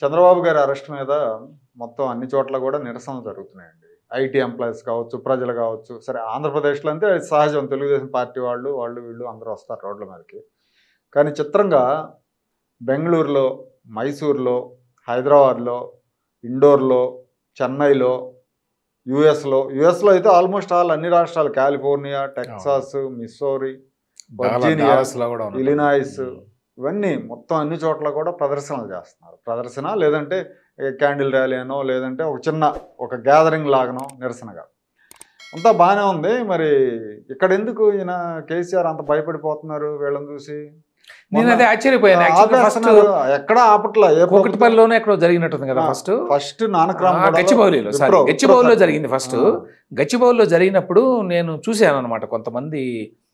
చంద్రబాబు గారి అరెస్ట్ మీద మొత్తం అన్ని చోట్ల కూడా నిరసనలు జరుగుతున్నాయండి ఐటీ ఎంప్లాయీస్ కావచ్చు ప్రజలు కావచ్చు సరే ఆంధ్రప్రదేశ్లో అంటే అది సహజం తెలుగుదేశం పార్టీ వాళ్ళు వాళ్ళు వీళ్ళు అందరూ వస్తారు రోడ్ల మీదకి కానీ చిత్రంగా బెంగళూరులో మైసూర్లో హైదరాబాద్లో ఇండోర్లో చెన్నైలో యుఎస్లో యుఎస్లో అయితే ఆల్మోస్ట్ ఆల్ అన్ని రాష్ట్రాలు కాలిఫోర్నియా టెక్సాస్ మిస్సోరీ వర్జీనియా డాలస్లో కూడా ఉన్నారు. ఇలినాయిస్ ఇవన్నీ మొత్తం అన్ని చోట్ల కూడా ప్రదర్శనలు చేస్తున్నారు ప్రదర్శన లేదంటే క్యాండిల్ ర్యాలీ అనో లేదంటే ఒక చిన్న ఒక గ్యాదరింగ్ లాగనో నిరసనగా అంతా బాగానే ఉంది మరి ఇక్కడ ఎందుకు ఈయన కేసీఆర్ అంత భయపడిపోతున్నారు వీళ్ళని చూసి నేను అదే ఆశ్చర్యపోయాను ఫస్ట్ ఆపేస్తున్నారు. ఎక్కడ ఆపట్ల ఏ కూకటిపల్లిలోనే ఎక్కడో జరిగినట్టుంది కదా ఆ, ఫస్ట్ ఫస్ట్ నానక్రామ్ ఆ, గచ్చిబౌలిలో సారీ విప్రో, గచ్చిబౌలిలో విప్రో జరిగింది ఫస్ట్ ఆ. గచ్చిబౌలిలో జరిగినప్పుడు నేను చూశాను అనమాట కొంతమంది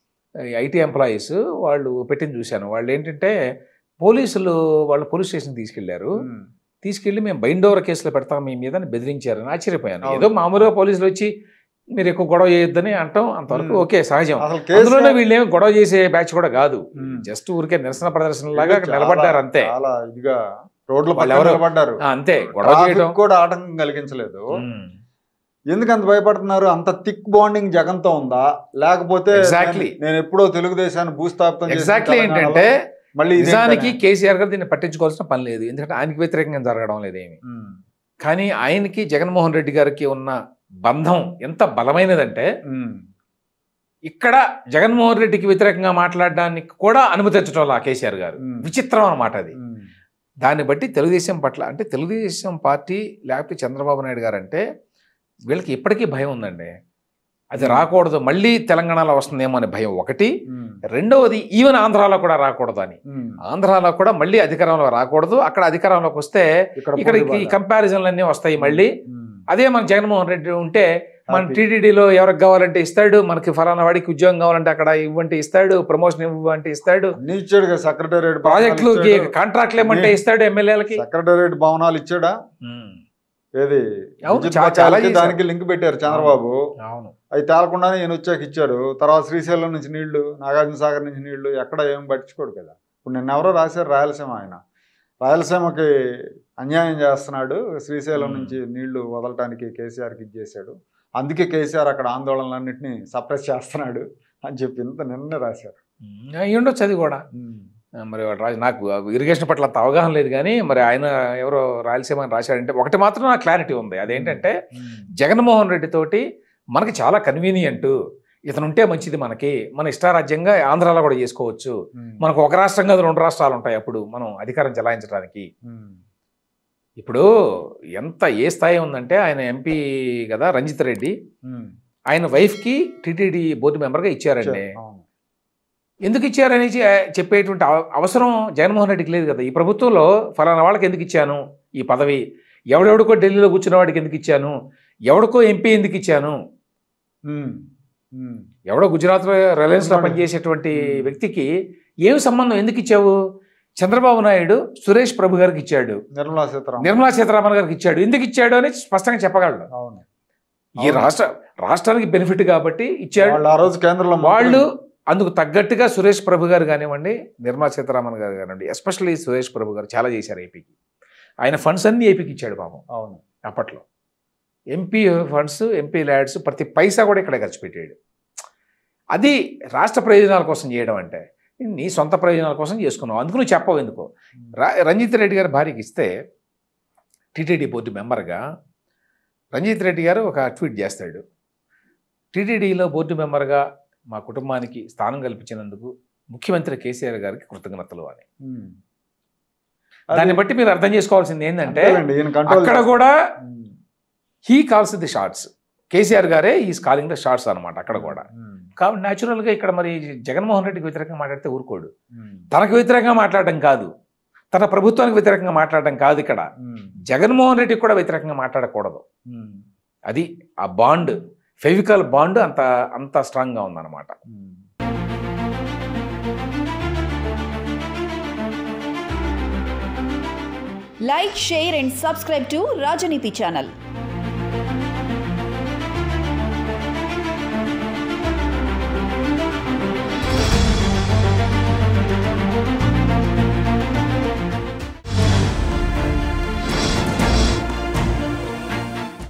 ఐటీ ఎంప్లాయీస్ వాళ్ళు పెట్టింది చూశాను వాళ్ళు ఏంటంటే పోలీసులు వాళ్ళు పోలీస్ స్టేషన్ తీసుకెళ్లారు ఉమ్. తీసుకెళ్లి మేము బైండ్ ఓవర్ కేసులో పెడతాం మీ మీద అని బెదిరించారని ఆశ్చర్యపోయాను అవును. ఏదో మామూలుగా పోలీసులు వచ్చి మీరు ఎక్కువ గొడవ చేయొద్దని అంటాం అంతవరకు ఉమ్. ఓకే సహజం అసలు అందులోనే కేసీఆర్ వీళ్ళు ఏమి గొడవ చేసే బ్యాచ్ కూడా కాదు ఉమ్. జస్ట్ ఊరికే నిరసన ప్రదర్శన లాగా చాలా- నిలబడ్డారు అంతే చాలా ఇదిగా రోడ్ల వాళ్ళు పక్కన ఎవరు- నిలబడ్డారు ఆ, అంతే గొడవ చేయడం ట్రాఫిక్ కూడా ఆటంకం కలిగించలేదు ఉమ్. ఎందుకు అంత భయపడుతున్నారు అంత థిక్ బాండింగ్ జగన్ తో ఉందా లేకపోతే Exactly. నేను- నేను ఎప్పుడో తెలుగుదేశాన్ని భూస్థాపితం చేసిన ఎగ్జాక్ట్లీ తెలంగాణలో ఏంటంటే మళ్ళీ ఇదేంటనే? నిజానికి కేసీఆర్ గారు దీన్ని పట్టించుకోవాల్సిన పని లేదు ఎందుకంటే ఆయనకి వ్యతిరేకంగా జరగడం లేదు ఏమి ఉమ్, కానీ ఆయనకి జగన్మోహన్ రెడ్డి గారికి ఉన్న బంధం ఎంత బలమైనదంటే ఉమ్, ఇక్కడ జగన్మోహన్ రెడ్డికి వ్యతిరేకంగా మాట్లాడడానికి కూడా అనుమతించడం ఆ కేసీఆర్ గారు ఉమ్, విచిత్రం అన్నమాట అది ఉమ్, దాన్ని బట్టి తెలుగుదేశం పట్ల అంటే తెలుగుదేశం పార్టీ లేకపోతే చంద్రబాబు నాయుడు గారు అంటే వీళ్ళకి ఇప్పటికీ భయం ఉందండి అది రాకూడదు మళ్ళీ తెలంగాణలో వస్తుందేమో అనే భయం ఒకటి ఉమ్, రెండవది ఈవెన్ ఆంధ్రాలో కూడా రాకూడదు అని ఉమ్. ఆంధ్రాలో కూడా మళ్ళీ అధికారంలో రాకూడదు అక్కడ అధికారంలోకి వస్తే ఇక్కడ ఇక్కడ పోటీ ఈ బాగా. కంపారిజన్లు అన్నీ వస్తాయి మళ్ళీ ఉమ్, అదే మన జగన్మోహన్ రెడ్డి ఉంటే మన Happy. టీటీడీలో ఎవరికి కావాలంటే ఇస్తాడు మనకి ఫలానా వాడికి ఉద్యోగం కావాలంటే అక్కడ ఇవ్వంటే ఇస్తాడు ప్రమోషన్ ఇవ్వంటే ఇస్తాడు అన్ని ఇచ్చాడు కదా సెక్రటేరియట్ ప్రాజెక్టులు కాంట్రాక్ట్లు ఏమంటే ఇస్తాడు ఎమ్మెల్యేలకి సెక్రటేరియట్ భవనాలు ఇచ్చాడా ఏది అవును, విద్యుత్ చాలా- చాలా పథకాలకి చేశారు. దానికి లింక్ పెట్టారు చంద్రబాబు అవును అవి తేలకుండానే ఈయన వచ్చాక ఇచ్చారు తర్వాత శ్రీశైలం నుంచి నీళ్లు నాగార్జున సాగర్ నుంచి నీళ్లు ఎక్కడ ఏం పట్టించుకోడు కదా ఇప్పుడు నిన్న ఎవరో రాశారు రాయలసీమ ఆయన రాయలసీమకి అన్యాయం చేస్తున్నాడు శ్రీశైలం Hmm. నుంచి నీళ్లు వదలటానికి కేసీఆర్కి ఇచ్చేసాడు అందుకే కేసీఆర్ అక్కడ ఆందోళనలన్నింటినీ సప్రెస్ చేస్తున్నాడు అని చెప్పి ఇంత నిన్నే రాశారు అయ్యి ఉండొచ్చు అది కూడా ఆ, మరి వాడు రాజు నాకు ఇరిగేషన్ పట్ల అంత అవగాహన లేదు కానీ మరి ఆయన ఎవరో రాయలసీమ అని రాశాడంటే ఒకటి మాత్రం నాకు క్లారిటీ ఉంది అదేంటంటే జగన్మోహన్ రెడ్డి తోటి మనకి చాలా కన్వీనియంట్ ఇతను ఉంటే మంచిది మనకి మన ఇష్టారాజ్యంగా ఆంధ్రాలో కూడా చేసుకోవచ్చు మనకు ఒక రాష్ట్రం కాదు రెండు రాష్ట్రాలు ఉంటాయి అప్పుడు మనం అధికారం చెలాయించడానికి ఇప్పుడు ఎంత ఏ స్థాయి ఉందంటే ఆయన ఎంపీ కదా రంజిత్ రెడ్డి ఆయన వైఫ్కి టీటీడీ బోర్డు మెంబర్గా ఇచ్చారండి అవును ఎందుకు ఇచ్చారని చె- చెప్పేటువంటి అవ- అవసరం జగన్మోహన్ రెడ్డికి లేదు కదా ఈ ప్రభుత్వంలో ఫలానా వాళ్ళకి ఎందుకు ఇచ్చాను ఈ పదవి ఎవడెవడికో ఢిల్లీలో కూర్చున్న వాడికి ఎందుకు ఇచ్చాను ఎవడికో ఎంపీ ఎందుకు ఇచ్చాను ఉమ్. ఉమ్. ఎవడో గుజరాత్లో రిలయన్స్లో అవునండి. పనిచేసేటువంటి Hmm. వ్యక్తికి ఏం సంబంధం ఎందుకు ఇచ్చావు చంద్రబాబు నాయుడు సురేష్ ప్రభు గారికి ఇచ్చాడు నిర్మలా సీతారామన్ నిర్మలా సీతారామన్ గారికి ఇచ్చాడు ఎందుకు ఇచ్చాడు అని స్పష్టంగా చెప్పగలడు అవును ఈ రాష్ట్ర రాష్ట్రానికి బెనిఫిట్ కాబట్టి ఇచ్చాడు వాళ్ళు ఆ రోజు కేంద్రంలో వాళ్ళు అందుకు తగ్గట్టుగా సురేష్ ప్రభు గారు కానివ్వండి నిర్మలా సీతారామన్ గారు కానివ్వండి ఎస్పెషల్లీ సురేష్ ప్రభు గారు చాలా చేశారు ఏపీకి ఆయన ఫండ్స్ అన్ని ఏపీకి ఇచ్చాడు పాపం అవును అప్పట్లో ఎంపీ ఫండ్స్ ఎంపీ ల్యాడ్స్ ప్రతి పైసా కూడా ఇక్కడ ఖర్చు పెట్టాడు అది రాష్ట్ర ప్రయోజనాల కోసం చేయడం అంటే నీ సొంత ప్రయోజనాల కోసం చేసుకున్నావు అందుకు నువ్వు చెప్పవు ఎందుకో రా రంజిత్ రెడ్డి గారు భార్యకి ఇస్తే టీటీడీ బోర్డు మెంబర్గా రంజిత్ రెడ్డి గారు ఒక ట్వీట్ చేస్తాడు టీటీడీలో బోర్డు మెంబర్గా మా కుటుంబానికి స్థానం కల్పించినందుకు ముఖ్యమంత్రి కేసీఆర్ గారికి కృతజ్ఞతలు అని ఉమ్. దాన్ని అది- బట్టి మీరు అర్థం చేసుకోవాల్సింది ఏంటంటే అంతేలేండి, ఈయన కంట్రోల్ అక్కడ చేస్తారు. కూడా um. He calls the shorts KCR గారే ఈ కాలింగ్ ద షార్ట్స్ అనమాట అక్కడ కూడా ఉమ్. కాబట్టి న్యాచురల్గా ఇక్కడ మరి జగన్మోహన్ రెడ్డికి వ్యతిరేకంగా మాట్లాడితే ఊరుకోడు ఉమ్. తనకు వ్యతిరేకంగా మాట్లాడడం కాదు తన ప్రభుత్వానికి వ్యతిరేకంగా మాట్లాడడం కాదు ఇక్కడ ఉమ్. జగన్మోహన్ రెడ్డికి కూడా వ్యతిరేకంగా మాట్లాడకూడదు ఉమ్. అది ఆ బాండ్ ఫెవికల్ బాండ్ అంత అంత స్ట్రాంగ్గా ఉందన్నమాట ఉమ్. Like, share and subscribe to Rajaniti channel.